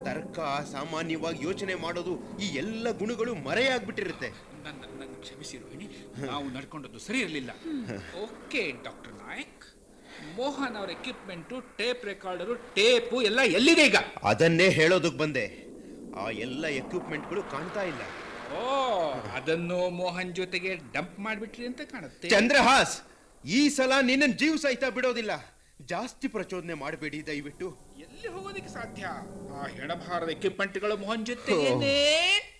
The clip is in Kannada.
ತರ್ಕ ಸಾಮಾನ್ಯವಾಗಿ ಯೋಚನೆ ಮಾಡೋದು ಈ ಎಲ್ಲ ಗುಣಗಳು ಮರೆಯಾಗ್ಬಿಟ್ಟಿರುತ್ತೆ ನನ್ನ ನನ್ನ ಕ್ಷಮಿಸಿ ರೋಹಿಣಿ ನಾವು ನಡ್ಕೊಂಡದ್ದು ಸರಿ ಇರಲಿಲ್ಲ ಓಕೆ ಡಾಕ್ಟರ್ ನಾಯಕ್ ಮೋಹನ್ ಅವರ ಎಕ್ವಿಪ್ಮೆಂಟು ಟೇಪ್ ರೆಕಾರ್ಡರು ಟೇಪು ಎಲ್ಲ ಎಲ್ಲಿದೆ ಈಗ ಅದನ್ನೇ ಹೇಳೋದಕ್ ಬಂದೆ ಆ ಎಲ್ಲ ಎಕ್ವಿಪ್ಮೆಂಟ್ಗಳು ಕಾಣ್ತಾ ಇಲ್ಲ ಓ ಅದನ್ನು ಮೋಹನ್ ಜೊತೆಗೆ ಡಂಪ್ ಮಾಡಿಬಿಟ್ರಿ ಅಂತ ಕಾಣುತ್ತೆ ಚಂದ್ರಹಾಸ್ ಈ ಸಲ ನಿನ್ನ ಜೀವ ಸಹಿತ ಬಿಡೋದಿಲ್ಲ ಜಾಸ್ತಿ ಪ್ರಚೋದನೆ ಮಾಡಬೇಡಿ ದಯವಿಟ್ಟು ಎಲ್ಲಿ ಹೋಗೋದಕ್ಕೆ ಸಾಧ್ಯ ಆ ಹೆಣಭಾರದ ಎಕ್ವಿಪ್ಮೆಂಟ್ಗಳು ಮೋಹನ್ ಜೊತೆಗೇನೆ